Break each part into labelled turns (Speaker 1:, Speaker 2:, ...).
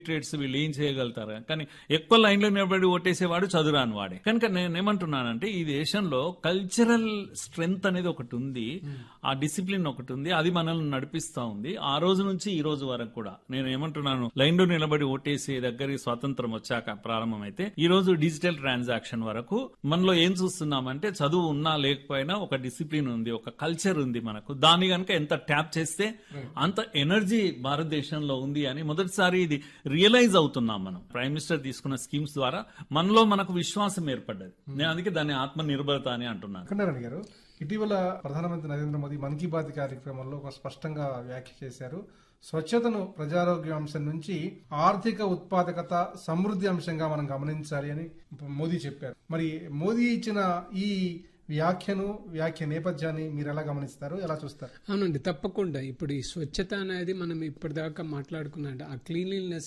Speaker 1: trades వీళ్ళు ఏం చేయగలుగుతారు కానీ ఎక్కువ లైన్లో నిలబడి ఓటేసేవాడు చదువురాని వాడే కనుక నేను ఏమంటున్నానంటే ఈ దేశంలో కల్చరల్ స్ట్రెంగ్త్ అనేది ఒకటి ఉంది ఆ డిసిప్లిన్ ఒకటి ఉంది అది మనల్ని నడిపిస్తా ఉంది ఆ రోజు నుంచి ఈ రోజు వరకు కూడా నేను ఏమంటున్నాను లైన్లో నిలబడి ఓటేసే దగ్గరికి స్వాతంత్రం వచ్చాక ప్రారంభమైతే ఈ రోజు డిజిటల్ ట్రాన్సాక్షన్ వరకు మనలో ఏం చూస్తున్నామంటే చదువు ఉన్నా లేకపోయినా ఒక డిసిప్లిన్ ఉంది ఒక కల్చర్ ఉంది మనకు దాన్ని కనుక ఎంత ట్యాప్ చేస్తే అంత ఎనర్జీ భారతదేశంలో ఉంది అని మొదటిసారి ఇది రియలైజ్ అవుతున్నాం మనం ప్రైమ్ మినిస్టర్ తీసుకున్న స్కీమ్స్ ద్వారా మనలో మనకు విశ్వాసం ఏర్పడ్డది నేను అందుకే దాన్ని ఆత్మ నిర్భరత అని అంటున్నాను
Speaker 2: వెంకటనారాయణ గారు ఇటీవల ప్రధానమంత్రి నరేంద్ర మోదీ మన్ కీ బాత్ కార్యక్రమంలో ఒక స్పష్టంగా వ్యాఖ్య చేశారు స్వచ్ఛతను ప్రజారోగ్య అంశం నుంచి ఆర్థిక ఉత్పాదకత సమృద్ధి అంశంగా మనం గమనించాలి అని మోదీ చెప్పారు మరి మోదీ ఇచ్చిన ఈ వ్యాఖ్యను వ్యాఖ్య నేపథ్యాన్ని మీరు ఎలా గమనిస్తారు ఎలా చూస్తారు
Speaker 3: అవునండి తప్పకుండా ఇప్పుడు ఈ స్వచ్ఛత అనేది మనం ఇప్పటిదాకా మాట్లాడుకున్నట్టు ఆ క్లీన్లీనెస్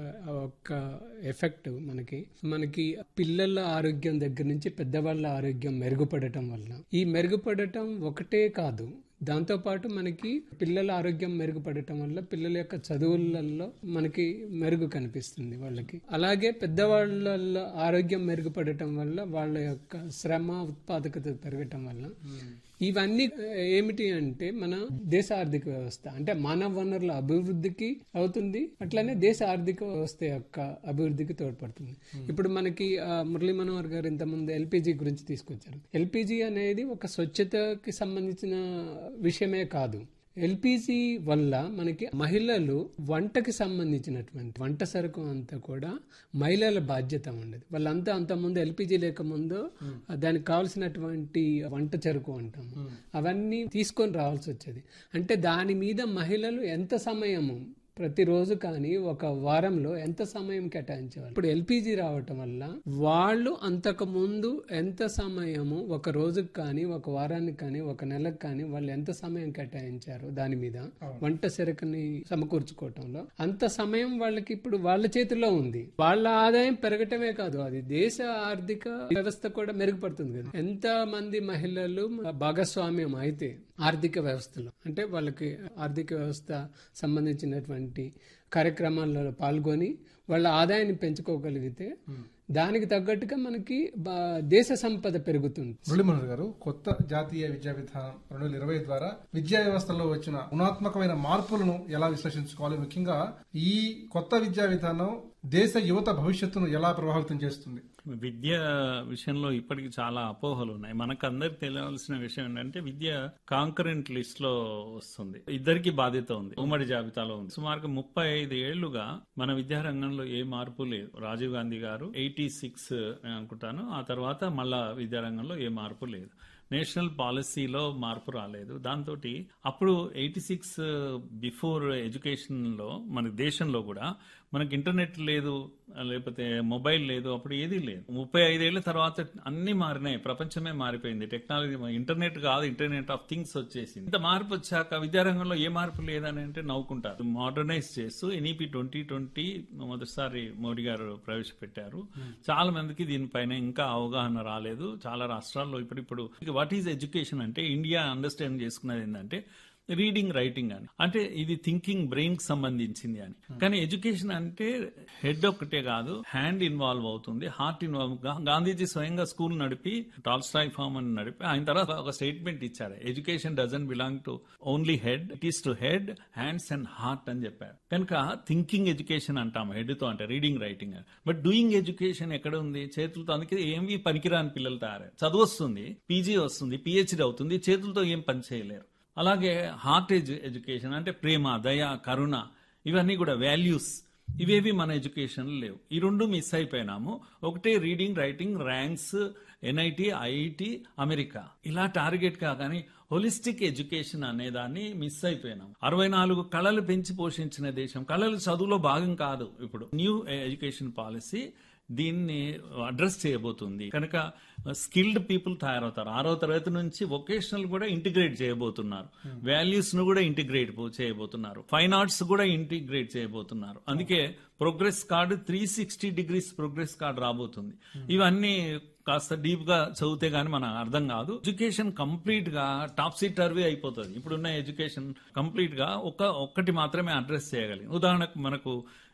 Speaker 3: ఒక ఎఫెక్ట్ మనకి మనకి పిల్లల ఆరోగ్యం దగ్గర నుంచి పెద్దవాళ్ళ ఆరోగ్యం మెరుగుపడటం వల్ల ఈ మెరుగుపడటం ఒకటే కాదు దాంతోపాటు మనకి పిల్లల ఆరోగ్యం మెరుగుపడటం వల్ల పిల్లల యొక్క చదువులలో మనకి మెరుగు కనిపిస్తుంది వాళ్ళకి అలాగే పెద్దవాళ్ళ ఆరోగ్యం మెరుగుపడటం వల్ల వాళ్ళ యొక్క శ్రమ ఉత్పాదకత పెరగటం వల్ల ఇవన్నీ ఏమిటి అంటే మన దేశ ఆర్థిక వ్యవస్థ అంటే మానవ వనరుల అభివృద్ధికి అవుతుంది అట్లనే దేశ ఆర్థిక వ్యవస్థ యొక్క అభివృద్ధికి తోడ్పడుతుంది ఇప్పుడు మనకి ఆ, మురళీ మనోహర్ గారు ఇంతకుముందు ఎల్పిజి గురించి తీసుకొచ్చారు ఎల్పిజి అనేది ఒక స్వచ్ఛతకి సంబంధించిన విషయమే కాదు ఎల్పిజి వల్ల మనకి మహిళలు వంటకి సంబంధించినటువంటి వంట సరుకు అంతా కూడా మహిళల బాధ్యత ఉండేది వాళ్ళంతా అంతకుముందు ఎల్పిజి లేకముందు దానికి కావాల్సినటువంటి వంట చెరుకు అంటాము అవన్నీ తీసుకొని రావాల్సి వచ్చేది అంటే దాని మీద మహిళలు ఎంత సమయము ప్రతిరోజు కానీ ఒక వారంలో ఎంత సమయం కేటాయించేవాళ్ళు ఇప్పుడు ఎల్పిజి రావటం వల్ల వాళ్ళు అంతకు ముందు ఎంత సమయము ఒక రోజుకి కానీ ఒక వారానికి కానీ ఒక నెలకు కానీ వాళ్ళు ఎంత సమయం కేటాయించారు దాని మీద వంట సెరకని సమకూర్చుకోవటంలో అంత సమయం వాళ్ళకి ఇప్పుడు వాళ్ళ చేతిలో ఉంది వాళ్ళ ఆదాయం పెరగటమే కాదు అది దేశ ఆర్థిక వ్యవస్థ కూడా మెరుగుపడుతుంది కదా ఎంత మంది మహిళలు భాగస్వామ్యం అయితే ఆర్థిక వ్యవస్థలో అంటే వాళ్ళకి ఆర్థిక వ్యవస్థ సంబంధించినటువంటి కార్యక్రమాలలో పాల్గొని వాళ్ళ ఆదాయాన్ని పెంచుకోగలిగితే దానికి తగ్గట్టుగా మనకి బా- దేశ సంపద పెరుగుతుంది
Speaker 2: మురళీమోహన్ గారు కొత్త జాతీయ విద్యా విధానం రెండు వేల ఇరవై ద్వారా విద్యా వ్యవస్థలో వచ్చిన గుణాత్మకమైన మార్పులను ఎలా విశ్లేషించుకోవాలి ముఖ్యంగా ఈ కొత్త విద్యా విధానం దేశ యువత భవిష్యత్తును ఎలా ప్రభావితం చేస్తుంది
Speaker 1: విద్య విషయంలో ఇప్పటికి చాలా అపోహలు ఉన్నాయి మనకు అందరికి తెలియాల్సిన విషయం ఏంటంటే విద్య కాంకరెంట్ లిస్ట్ లో వస్తుంది ఇద్దరికి బాధ్యత ఉంది ఉమ్మడి జాబితాలో ఉంది సుమారుగా ముప్పై ఐదు ఏళ్లుగా మన విద్యారంగంలో ఏ మార్పు లేదు రాజీవ్ గాంధీ గారు ఎయిటీ సిక్స్ అనుకుంటాను ఆ తర్వాత మళ్ళా విద్యారంగంలో ఏ మార్పు లేదు నేషనల్ పాలసీలో మార్పు రాలేదు దాంతో అప్పుడు ఎయిటీ సిక్స్ బిఫోర్ ఎడ్యుకేషన్ లో మన దేశంలో కూడా మనకి ఇంటర్నెట్ లేదు లేకపోతే మొబైల్ లేదు అప్పుడు ఏదీ లేదు ముప్పై ఐదేళ్ల తర్వాత అన్ని మారినాయి ప్రపంచమే మారిపోయింది టెక్నాలజీ ఇంటర్నెట్ కాదు ఇంటర్నెట్ ఆఫ్ థింగ్స్ వచ్చేసింది ఇంత మార్పు వచ్చాక విద్యారంగంలో ఏ మార్పు లేదని అంటే నవ్వుకుంటారు మోడర్నైజ్ చేస్తూ ఎన్ఈపి ట్వంటీ ట్వంటీ మొదటిసారి మోడీ గారు ప్రవేశపెట్టారు చాలా మందికి దీనిపైన ఇంకా అవగాహన రాలేదు చాలా రాష్ట్రాల్లో ఇప్పుడు ఇప్పుడు వాట్ ఈజ్ ఎడ్యుకేషన్ అంటే ఇండియా అండర్స్టాండ్ చేసుకున్నది ఏంటంటే రీడింగ్ రైటింగ్ అని అంటే ఇది థింకింగ్ బ్రెయిన్ కి సంబంధించింది అని కానీ ఎడ్యుకేషన్ అంటే హెడ్ ఒక్కటే కాదు హ్యాండ్ ఇన్వాల్వ్ అవుతుంది హార్ట్ ఇన్వాల్వ్ గాంధీజీ స్వయంగా స్కూల్ నడిపి టాల్స్టాయ్ ఫార్మ్ అని నడిపి ఆయన తర్వాత ఒక స్టేట్మెంట్ ఇచ్చారు education doesn't belong to only head it is to head hands and heart అని చెప్పారు కనుక థింకింగ్ ఎడ్యుకేషన్ అంటాము హెడ్ తో అంటే రీడింగ్ రైటింగ్ అని బట్ డూయింగ్ ఎడ్యుకేషన్ ఎక్కడ ఉంది చేతులతో అందుకే ఏమి పనికిరాని పిల్లలు తయారు చదువు వస్తుంది పీజీ వస్తుంది పిహెచ్డి అవుతుంది చేతులతో ఏం పని చేయలేరు అలాగే హార్ట్ ఎడ్యు ఎడ్యుకేషన్ అంటే ప్రేమ దయ కరుణ ఇవన్నీ కూడా వాల్యూస్ ఇవేవి మన ఎడ్యుకేషన్ లేవు ఈ రెండు మిస్ అయిపోయినాము ఒకటే reading writing ranks NIT IIT America ఇలా టార్గెట్ కాగానే హోలిస్టిక్ ఎడ్యుకేషన్ అనే దాన్ని మిస్ అయిపోయినాం అరవై నాలుగు కళలు పెంచి పోషించిన దేశం కళలు చదువులో భాగం కాదు ఇప్పుడు న్యూ ఎడ్యుకేషన్ పాలసీ దీన్ని అడ్రస్ చేయబోతుంది కనుక స్కిల్డ్ పీపుల్ తయారవుతారు ఆరో తరగతి నుంచి వొకేషనల్ కూడా ఇంటిగ్రేట్ చేయబోతున్నారు వాల్యూస్ ను కూడా ఇంటిగ్రేట్ చేయబోతున్నారు ఫైన్ ఆర్ట్స్ కూడా ఇంటిగ్రేట్ చేయబోతున్నారు అందుకే progress card three sixty degrees progress card రాబోతుంది ఇవన్నీ కాస్త డీప్ గా చదివితే గానీ మనకు అర్థం కాదు ఎడ్యుకేషన్ కంప్లీట్ గా టాప్ సీట్ టర్వీ అయిపోతుంది ఇప్పుడున్న ఎడ్యుకేషన్ కంప్లీట్ గా ఒక ఒక్కటి మాత్రమే అడ్రస్ చేయగలిగింది ఉదాహరణకు మనకు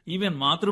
Speaker 1: ఈవెన్ మాతృ